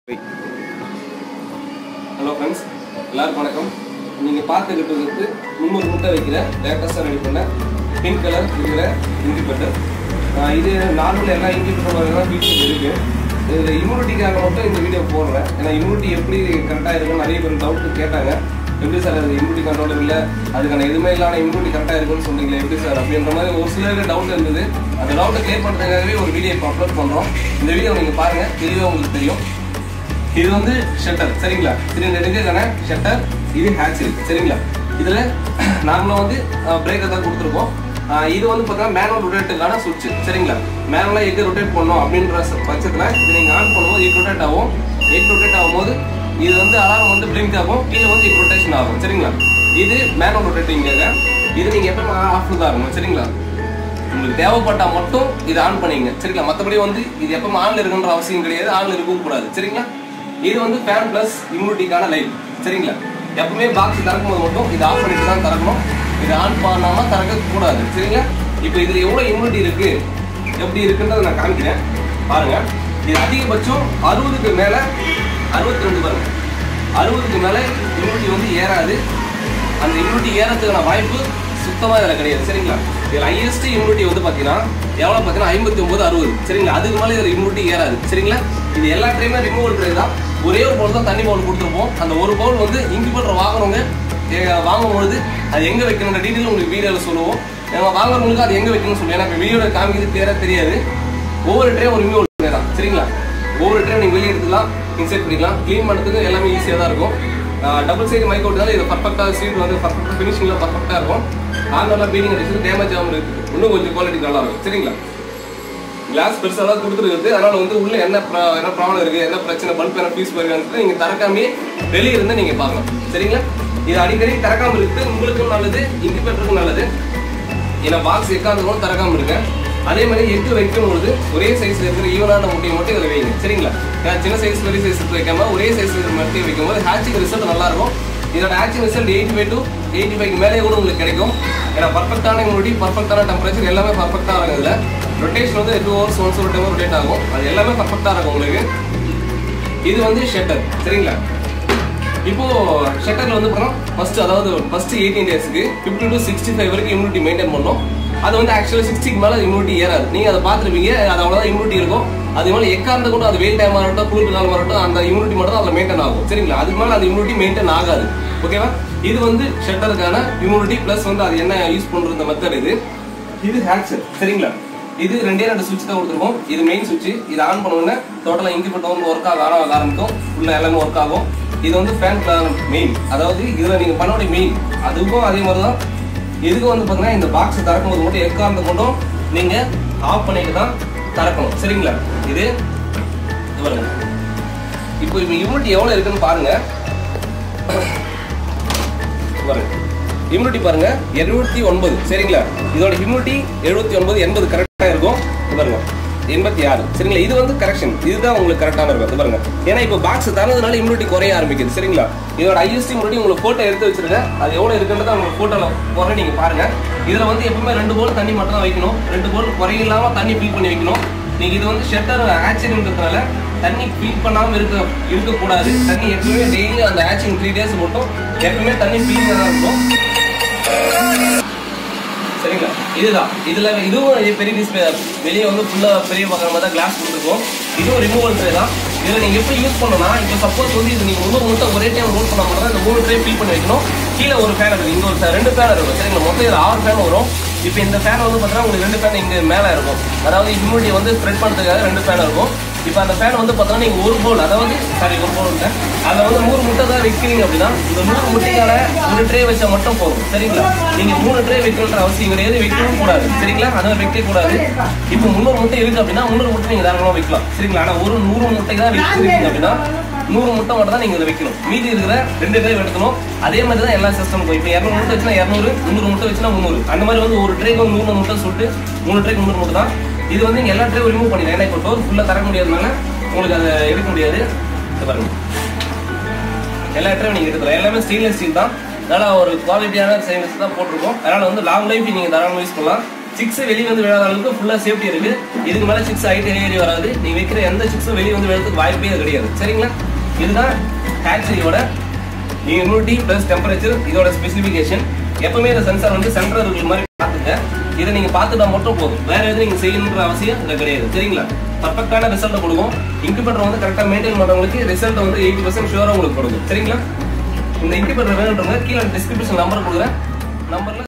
hello friends எல்லாருக்கும் வணக்கம் நீங்கள் பார்த்துக்கிட்டு இருக்கிறது முந்நூறு முட்டை வைக்கிற லேட்டஸ்ட்டாக ரெடி பண்ண பிங்க் கலர் இருக்கிற இண்டிபெண்டர் இது நார்மல் எல்லா இண்டிபெண்டர் தான் ஃபீச்சர் இருக்குது இதில் இம்யூனிட்டிக்காக மட்டும் இந்த வீடியோ போடுறேன் ஏன்னா இம்யூனிட்டி எப்படி கரெக்டாக இருக்குன்னு நிறைய பேர் டவுட்டு கேட்டாங்க எப்படி சார் அது இம்யூனிட்டி கண்ட்ரோல் இல்லை அதுக்கான எதுவுமே இல்லாத இம்யூனிட்டி கரெக்டாக இருக்குன்னு சொன்னீங்களே எப்படி சார் அப்படின்ற மாதிரி ஒரு சிலருக்கு டவுட் இருந்தது அந்த டவுட்டை கிளியர் பண்ணுறதுக்காகவே ஒரு வீடியோ இப்போ அப்லோட் பண்ணுறோம் இந்த வீடியோ நீங்கள் பாருங்கள் தெளிவாக உங்களுக்கு தெரியும் இது வந்து ஷட்டர் சரிங்களா இது நெடுங்கான ஷட்டர் இது ஹேட்சரி சரிங்களா இதில் நார்மலாக வந்து பிரேக்கர் தான் கொடுத்துருக்கோம் ஆஹ் இது வந்து பார்த்தீங்கன்னா மேனுவல் ரொட்டேட்டுக்கான சுவிட்ச் சரிங்களா மேனுவலாக எங்கே ரொட்டேட் பண்ணணும் அப்படின்ற ச- பட்சத்தில் இது நீங்கள் ஆன் பண்ணும்போது எக் ரொட்டேட் ஆகும் எக் ரொட்டேட் ஆகும்போது இது வந்து அலாரம் வந்து பிளிங்க் ஆகும் கீழே வந்து எக் ரொட்டேஷன் ஆகும் சரிங்களா இது மேனுவல் ரொட்டேட்டிங்காக இது நீங்கள் எப்போ ஆஃப் தான் இருக்கும் சரிங்களா உங்களுக்கு தேவைப்பட்டா மட்டும் இதை ஆன் பண்ணிங்க சரிங்களா மற்றபடி வந்து இது எப்பவும் ஆன்ல இருக்குன்ற அவசியம் கிடையாது ஆன்ல இருக்கவும் கூடாது சரிங்களா இது வந்து ஃபேன் பிளஸ் இம்யூனிட்டிக்கான லைட் சரிங்களா எப்பவுமே பாக்ஸ் திறக்கும்போது மட்டும் இதை ஆஃப் பண்ணிட்டு தான் திறக்கணும் இதை ஆன் பண்ணாம திறக்க கூடாது சரிங்களா இப்போ இதுல எவ்வளவு இம்யூனிட்டி இருக்கு எப்படி இருக்குன்றதை நான் காமிக்கிறேன் பாருங்க இது அதிகபட்சம் அறுபதுக்கு மேல அறுபத்தி ரெண்டு பாருங்க அறுபதுக்கு மேல இம்யூனிட்டி வந்து ஏறாது அந்த இம்யூனிட்டி ஏறதுக்கான வாய்ப்பு சுத்தமாக இதில் கிடையாது சரிங்களா இதில் ஹையஸ்ட் இம்யூனிட்டி வந்து பார்த்தீங்கன்னா எவ்வளோ பார்த்தீங்கன்னா ஐம்பத்தி ஒம்பது அறுபது சரிங்களா அதுக்கு மேலே இதில் இம்யூனிட்டி ஏறாது சரிங்களா இது எல்லா டைமே ரிமூவல் ட்ரை தான் ஒரே ஒரு பவுல் தான் தண்ணி பவுல் கொடுத்துருப்போம் அந்த ஒரு பவுல் வந்து இன்குபேட்டர் வாங்குறவங்க எ- வாங்கும்பொழுது அது எங்கே வைக்கணுன்ற டீட்டெயில் உங்களுக்கு வீடியோவில் சொல்லுவோம் நம்ம வாங்குறவங்களுக்கு அது எங்கே வைக்கணும்னு சொல்லுவோம் ஏன்னா இப்போ வீடியோவில் காமிக்கிறது கிளியராக தெரியாது ஒவ்வொரு ட்ரே ஒரு ரிமூவல் ட்ரே தான் சரிங்களா ஒவ்வொரு ட்ரே நீங்கள் வெளியே எடுத்துக்கலாம் இன்செர்ட் பண்ணிக்கலாம் க்ளீன் பண்ணுறதுக்கு எல்லாமே ஈஸியாக தான் இருக்கும் டபுள் சைடு மைக் அவுட்னால இது பர்ஃபெக்டாக சீட் வந்து பர்ஃபெக்டாக ஃபினிஷிங்கில் பர்ஃபெக்டாக இருக்கும் நார்மலாக பீடிங் அடிச்சு டேமேஜ் ஆகாமல் இருக்கு இன்னும் கொஞ்சம் குவாலிட்டி நல்லா இருக்கும் சரிங்களா கிளாஸ் பெருசாக தான் கொடுத்துருக்குது அதனால வந்து உள்ள என்ன ப்ரா- என்ன ப்ராப்ளம் இருக்கு என்ன பிரச்சனை பல்ப் என்ன பீஸ் வருதுன்னு நீங்க திறக்காமே வெளியே இருந்து நீங்க பார்க்கலாம் சரிங்களா இது அடிக்கடி திறக்காம இருக்கு உங்களுக்கும் நல்லது இண்டிபெண்டருக்கும் நல்லது ஏன்னா பாக்ஸ் எக்காந்துக்கும் திறக்காம இருக்கு அதே மாதிரி எக்கு வைக்கும் பொழுது ஒரே சைஸ்ல இருக்கிற ஈவனான முட்டையை மட்டும் இதில் வைங்க சரிங்களா ஏன்னா சின்ன சைஸ் பெரிய சைஸ் வைக்காம ஒரே சைஸ் மட்டும் வைக்கும் போது ஹேச்சிங் ரிசல்ட் நல்லா இருக்கும் இதோட hatching result eighty five to eighty five மேலே கூட உங்களுக்கு கிடைக்கும் ஏன்னா பர்ஃபெக்டான முடி பர்ஃபெக்டான டெம்பரேச்சர் எல்லாமே பர்ஃபெக்டாக இருக்கும் இதில் ரொட்டேஷன் வந்து டூ ஹவர்ஸ் ஒன்ஸ் ஒரு டைம் ரொட்டேட் ஆகும் அது எல்லாமே பர்ஃபெக்டாக இருக்கும் உங்களுக்கு இது வந்து ஷட்டர் சரிங்களா இப்போ ஷட்டர்ல வந்து பார்த்தோம் ஃபர்ஸ்ட் அதாவது ஃபர்ஸ்ட் எயிட்டீன் டேஸ்க்கு ஃபிஃப்டி டு சிக்ஸ்டி ஃபைவ் வரைக்கும் இம்யூனிட்டி மெயின்டைன் பண்ணோம் அது வந்து ஆக்சுவலாக சிக்ஸ்டிக்கு மேலே இம்யூனிட்டி ஏறாது நீங்கள் அதை பார்த்துருப்பீங்க அது அவ்வளோதான் இம்யூனிட்டி இருக்கும் அது மேலே எக்காந்த கூட அது வெயில் டைமாக இருக்கட்டும் குளிர் காலமாக இருக்கட்டும் அந்த இம்யூனிட்டி மட்டும் தான் அதில் மெயின்டைன் ஆகும் சரிங்களா அதுக்கு மேலே அந்த இம்யூனிட்டி மெயின்டைன் ஆகாது ஓகேவா இது வந்து ஷட்டருக்கான இம்யூனிட்டி ப்ளஸ் வந்து அது என்ன யூஸ் பண்ணுற மெத்தட் இது இது ஹேட்செட் சரிங்களா இது ரெண்டே ரெண்டு சுவிட்ச் தான் கொடுத்துருக்கோம் இது மெயின் சுவிட்ச் இது ஆன் பண்ண உடனே டோட்டலாக இன்குபேட்டர் வந்து ஒர்க் ஆக ஆக ஆரம்பிக்கும் உள்ள எல்லாமே ஒர்க் ஆகும் இது வந்து ஃபேன் மெயின் அதாவது இதில் நீங்கள் பண்ண வேண்டிய மெயின் அதுக்கும் அதே மாதிரி தான் இதுக்கு வந்து பார்த்தீங்கன்னா இந்த பாக்ஸ் திறக்கும்போது மட்டும் எக்காந்த கொண்டும் நீங்கள் ஆஃப் பண்ணிட்டு தான் திறக்கணும் சரிங்களா இது இது பாருங்க இப்போ இப்போ யூனிட் எவ்வளோ இருக்குன்னு பாருங்க பாருங்க இம்யூனிட்டி பாருங்க எழுபத்தி ஒன்பது சரிங்களா இதோட இம்யூனிட்டி எழுபத்தி ஒன்பது எண்பது கரெக்டாக இருக்கும் இது பாருங்க எண்பத்தி ஆறு சரிங்களா இது வந்து கரெக்ஷன் இதுதான் உங்களுக்கு கரெக்டான இருக்கும் இது பாருங்க ஏன்னா இப்போ பாக்ஸ் தரதுனால இம்யூனிட்டி குறைய ஆரம்பிக்குது சரிங்களா இதோட ஐஎஸ்டி இம்யூனிட்டி உங்களுக்கு போட்டோ எடுத்து வச்சிருங்க அது எவ்வளோ இருக்குன்றத உங்களுக்கு போட்டோவில் போடுற நீங்க பாருங்க இதுல வந்து எப்பவுமே ரெண்டு போல் தண்ணி மட்டும் தான் வைக்கணும் ரெண்டு போல் குறையில்லாம தண்ணி ஃபில் பண்ணி வைக்கணும் நீங்க இது வந்து ஷட்டர் ஆக்சிடென்ட்ன்றதுனால தண்ணி ஃபில் பண்ணாம இருக்க இருக்கக்கூடாது தண்ணி எப்பவுமே டெய்லி அந்த ஆக்சிங் த்ரீ டேஸ் மட்டும் எப்பவுமே தண்ணி ஃபில் தான் இருக்கும் சரிங்களா இதுதான் இதுல இதுவும் ஒரு பெரிய டிஸ்பிளே வெளியே வந்து ஃபுல்லா பெரிய பார்க்குற மாதிரி தான் கிளாஸ் கொடுத்துருக்கோம் இதுவும் ரிமூவல் ட்ரே தான் இதில் நீங்க எப்படி யூஸ் பண்ணணும்னா இப்போ சப்போஸ் வந்து இது நீங்க ஒன்று மூட்டை ஒரே டைம் ரோல் பண்ண மட்டும் தான் இந்த மூணு ட்ரே ஃபில் பண்ணி வைக்கணும் கீழே ஒரு ஃபேன் இருக்கு இங்க ஒரு fan, ரெண்டு ஃபேன் இருக்கும் சரிங்களா மொத்தம் இதில் ஆறு ஃபேன் வரும் இப்போ இந்த ஃபேன் வந்து பார்த்தீங்கன்னா உங்களுக்கு ரெண்டு ஃபேன் இங்கே மேலே இருக்கும் அதாவது இம்யூனிட்டி வந்து ஸ்ப்ரெட் பண்ணுறதுக்காக ரெண்டு ஃபேன் இருக்கும் இப்போ அந்த ஃபேன் வந்து பார்த்தோன்னா நீங்கள் ஒரு போல் அதாவது சாரி ஒரு போல் இல்லை அதில் வந்து நூறு முட்டை தான் வைக்கிறீங்க அப்படின்னா இந்த நூறு முட்டையால ஒரு ட்ரே வச்சா மட்டும் போதும் சரிங்களா நீங்கள் மூணு ட்ரே வைக்கணுன்ற அவசியம் கிடையாது வைக்கவும் கூடாது சரிங்களா அதெல்லாம் வைக்க கூடாது இப்போ முந்நூறு முட்டை இருக்கு அப்படின்னா முந்நூறு முட்டை நீங்கள் தாராளமாக வைக்கலாம் சரிங்களா ஆனால் ஒரு நூறு முட்டை தான் வைக்கிறீங்க அப்படின்னா நூறு முட்டை மட்டும் தான் நீங்கள் இதை வைக்கணும் மீதி இருக்கிற ரெண்டு ட்ரே எடுக்கணும் அதே மாதிரி தான் எல்லா சிஸ்டமுக்கும் இப்போ இரநூறு முட்டை வச்சுனா இரநூறு முந்நூறு முட்டை வச்சுனா முந்நூறு அந்த மாதிரி வந்து ஒரு ட்ரேக்கு வந்து நூறு முட்டை சொல்லிட்டு மூணு ட்ரேக்கு முந்நூறு முட்டை தான் இது வந்து நீங்க எல்லா ட்ரேவும் ரிமூவ் பண்ணிடலாம் ஏன்னா இப்போ டோர் ஃபுல்லாக தர முடியாதனால உங்களுக்கு அதை எடுக்க முடியாது இதை பாருங்க எல்லா ட்ரேவும் நீங்கள் எடுக்கலாம் எல்லாமே ஸ்டெயின்லெஸ் ஸ்டீல் தான் அதனால ஒரு குவாலிட்டியான ஸ்டெயின்லெஸ் தான் போட்டிருக்கோம் அதனால வந்து லாங் லைஃப் நீங்கள் தாராளமாக யூஸ் பண்ணலாம் சிக்ஸ் வெளியே வந்து விழாத அளவுக்கு ஃபுல்லா சேஃப்டி இருக்கு இதுக்கு மேல சிக்ஸ் ஹைட் ஏறி வராது நீ வைக்கிற எந்த சிக்ஸும் வெளியே வந்து விழறதுக்கு வாய்ப்பே கிடையாது சரிங்களா இதுதான் ஹேட்சரியோட இம்யூனிட்டி பிளஸ் டெம்பரேச்சர் இதோட ஸ்பெசிஃபிகேஷன் எப்பவுமே இந்த சென்சார் வந்து சென்டர் இருக்கிற மாதிரி பார்த்துக்க இதை நீங்க பார்த்துட்டா மட்டும் போதும் வேற எதுவும் நீங்க செய்யணுன்ற அவசியம் இல்லை கிடையாது சரிங்களா பர்ஃபெக்டான ரிசல்ட் கொடுக்கும் இன்குபேட்டர் வந்து கரெக்டாக மெயின்டைன் பண்றவங்களுக்கு ரிசல்ட் வந்து எயிட்டி பர்சன்ட் ஷூராக உங்களுக்கு கொடுக்கும் சரிங்களா இந்த இன்குபேட்டர் வேணுன்றவங்க கீழே டிஸ்கிரிப்ஷன் நம்பர் கொடுக்குறேன் நம்பர்ல